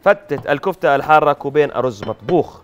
فتة الكفتة الحارة كوبين أرز مطبوخ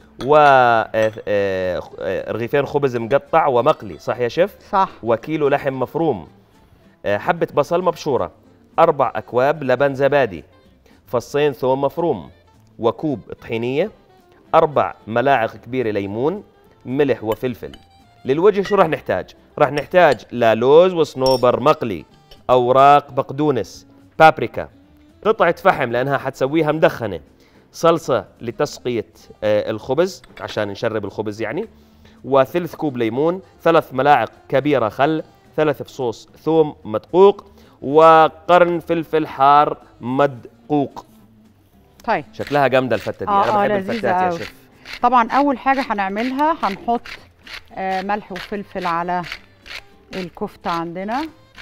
ورغيفين خبز مقطع ومقلي صح يا شيف صح وكيلو لحم مفروم آه، حبة بصل مبشورة أربع أكواب لبن زبادي فصين ثوم مفروم وكوب طحينية أربع ملاعق كبيرة ليمون ملح وفلفل للوجه شو راح نحتاج؟ راح نحتاج لالوز وصنوبر مقلي أوراق بقدونس بابريكا قطعة فحم لأنها حتسويها مدخنة صلصة لتسقية آه، الخبز عشان نشرب الخبز يعني وثلث كوب ليمون ثلاث ملاعق كبيرة خل ثلاث فصوص ثوم مدقوق وقرن فلفل حار مدقوق طيب شكلها جامدة الفتة دي آه، أنا آه، بحب لذيذة الفتات يا أوي. شيف طبعا اول حاجه هنعملها هنحط آه، ملح وفلفل على الكفته عندنا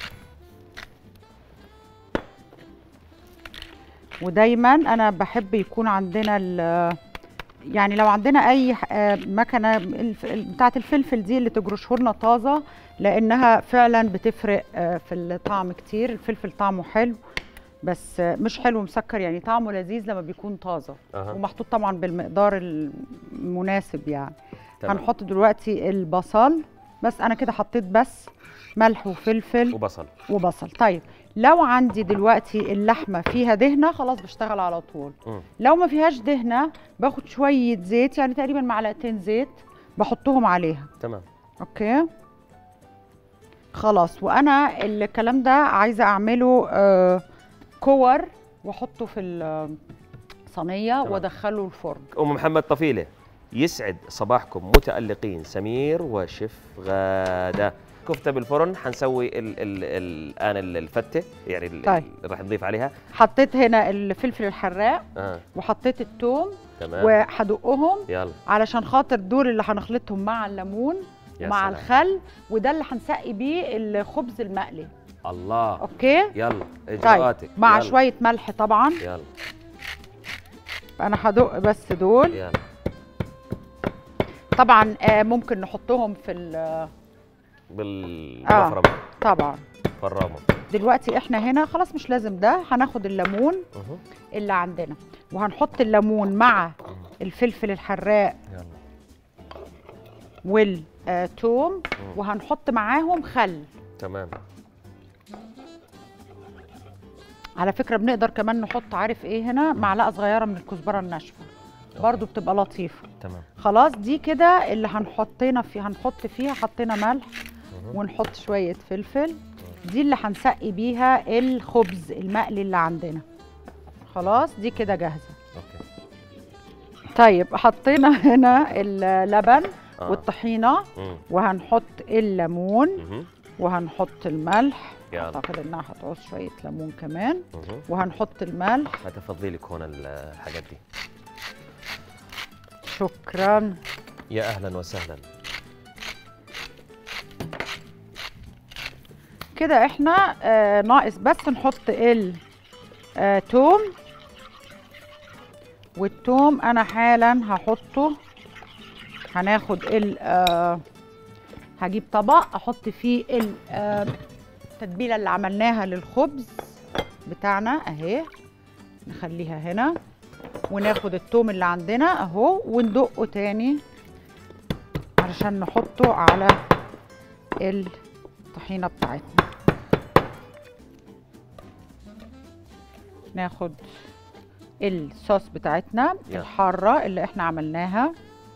ودايما انا بحب يكون عندنا ال- يعني لو عندنا اي آه، مكنه الف- بتاعه الفلفل دي اللي تجرشه لنا طازه لانها فعلا بتفرق آه، في الطعم كتير الفلفل طعمه حلو بس آه، مش حلو مسكر يعني طعمه لذيذ لما بيكون طازه أها. ومحطوط طبعا بالمقدار المناسب يعني تمام. هنحط دلوقتي البصل بس انا كده حطيت بس ملح وفلفل وبصل وبصل طيب لو عندي دلوقتي اللحمه فيها دهنه خلاص بشتغل على طول مم. لو ما فيهاش دهنه باخد شويه زيت يعني تقريبا معلقتين زيت بحطهم عليها تمام اوكي خلاص وانا الكلام ده عايزه اعمله آه كور واحطه في الصينيه تمام. وادخله الفرن أم محمد طفيلة يسعد صباحكم متألقين سمير وشيف غادة كفتة بالفرن حنسوي ال ال ال الآن ال- الفتة يعني ال- طيب. اللي راح نضيف عليها حطيت هنا الفلفل الحراق آه وحطيت الثوم تمام وهدقهم يلا علشان خاطر دول اللي هنخلطهم مع الليمون يا مع سلام. الخل وده اللي هنسقي بيه الخبز المقلي الله اوكي يلا طيب إجراءاتك مع يلا. شويه ملح طبعا يلا انا هدق بس دول يلا طبعا آه، ممكن نحطهم في ال- بالمفرمة طبعا فرامة دلوقتي احنا هنا خلاص مش لازم ده هناخد الليمون مه. اللي عندنا وهنحط الليمون مع الفلفل الحراق يلا والثوم وهنحط معاهم خل تمام على فكره بنقدر كمان نحط عارف ايه هنا معلقه صغيره من الكزبره الناشفه برضو بتبقى لطيفه تمام خلاص دي كده اللي هنحطينا فيه هنحط فيها حطينا ملح ونحط شويه فلفل دي اللي هنسقي بيها الخبز المقلي اللي عندنا خلاص دي كده جاهزه اوكي طيب حطينا هنا اللبن آه. والطحينه مم. وهنحط الليمون مه. وهنحط الملح يلا. اعتقد انها هتعوز شويه ليمون كمان مه. وهنحط الملح ما تفضلي لك هون ال- الحاجات دي شكرا يا اهلا وسهلا كده احنا آه ناقص بس نحط التوم والتوم انا حالا هحطه هناخد ال آه هجيب طبق احط فيه ال- آه، التتبيله اللي عملناها للخبز بتاعنا اهي نخليها هنا وناخد التوم اللي عندنا اهو وندقه تاني علشان نحطه على الطحينه بتاعتنا ناخد الصوص بتاعتنا يلا. الحاره اللي احنا عملناها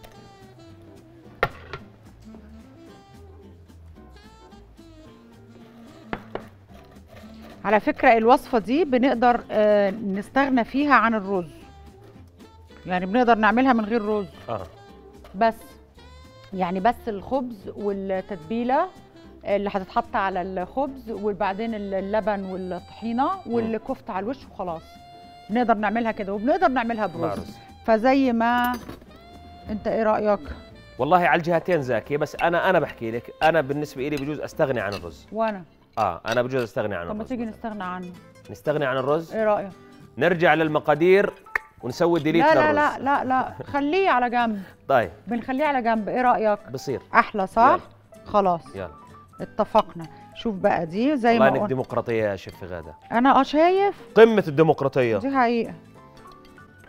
على فكرة الوصفة دي بنقدر آه، نستغنى فيها عن الرز يعني بنقدر نعملها من غير رز اه بس يعني بس الخبز والتتبيلة اللي هتتحط على الخبز وبعدين اللبن والطحينة والكفتة على الوش وخلاص بنقدر نعملها كده وبنقدر نعملها مع برز رز فزي ما انت ايه رأيك والله على الجهتين زاكيه بس انا انا بحكي لك انا بالنسبه لي بجوز استغني عن الرز وانا اه انا بجوز استغني عن طب ما الرز تيجي مثلاً. نستغنى عنه نستغني عن الرز ايه رأيك نرجع للمقادير ونسوي ديليت لا لا للرز لا لا لا خليه على جنب طيب بنخليه على جنب ايه رأيك بصير احلى صح خلاص يلا اتفقنا شوف بقى دي زي والله ما انك قلنا ديمقراطيه يا شيف غاده انا اه شايف قمه الديمقراطيه دي حقيقة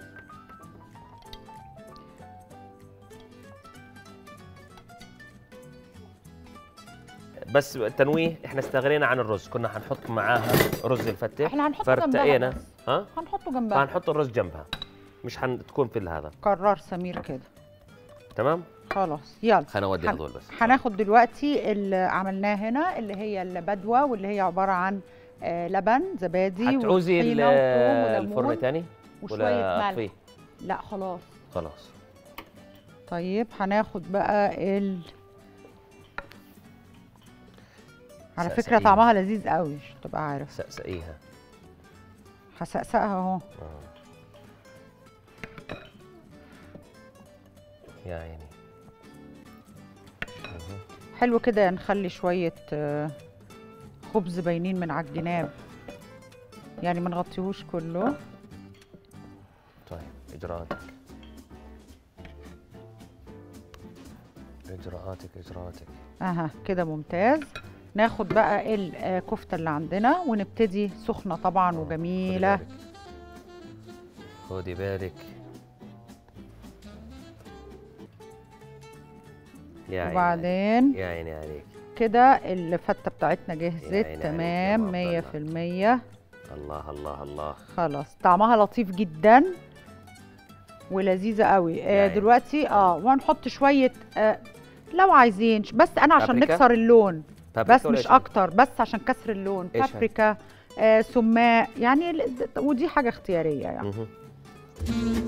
بس تنويه احنا استغنينا عن الرز كنا حنحط معاها رز الفته احنا هنحطه جنبها فارتقينا بس. ها هنحطه جنبها فهنحط الرز جنبها مش حتكون في هذا قرار سمير كده تمام خلاص يلا خلينا نودي هن- هذول بس هناخد دلوقتي اللي عملناه هنا اللي هي البدوه واللي هي عباره عن آه، لبن زبادي حتعوزي ال- وطحينة وثوم وليمون الفرن تاني وشويه ولا ملح اطفيه لا خلاص خلاص طيب هناخد بقى ال على فكره سقسقيها. طعمها لذيذ قوي عشان تبقى عارف سقسقيها هسقسقها اهو آه. يا عيني مهم. حلو كده نخلي شويه آه، خبز باينين من على الجناب يعني ما نغطيهوش كله طيب اجراءاتك اجراءاتك اجراءاتك اها كده ممتاز ناخد بقى الكفته اللي عندنا ونبتدي سخنه طبعا آه، وجميله خدي بالك. خدي بالك يا عيني وبعدين يا عيني عليك كده الفته بتاعتنا يا جهزت عيني عليك يا تمام ماما مية عبد في المية الله الله الله خلاص طعمها لطيف جدا ولذيذة قوي يا آه عيني. دلوقتي اه وهنحط شوية آه لو عايزين بس انا عشان بابريكا؟ نكسر اللون بابريكا بس ولا مش إيش هي؟ اكتر بس عشان كسر اللون إيش هي؟ بابريكا آه سماق يعني ال- ودي حاجة اختيارية يعني مهم.